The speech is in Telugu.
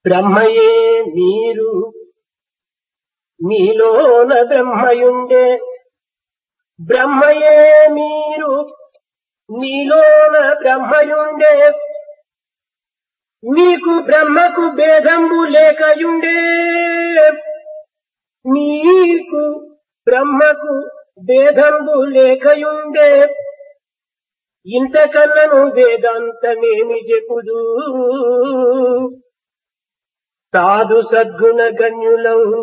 బ్రహ్మయే మీరు మీలోన బ్రహ్మయుండే బ్రహ్మయే మీరు మీలోన బ్రహ్మయుండే మీకు బ్రహ్మకు భేదంబు లేకయుండే మీకు బ్రహ్మకు భేదంబు లేకయుండే ఇంతకన్నను వేదాంతమేమి చెప్పుదు సాధు సద్గుణ గణ్యులవు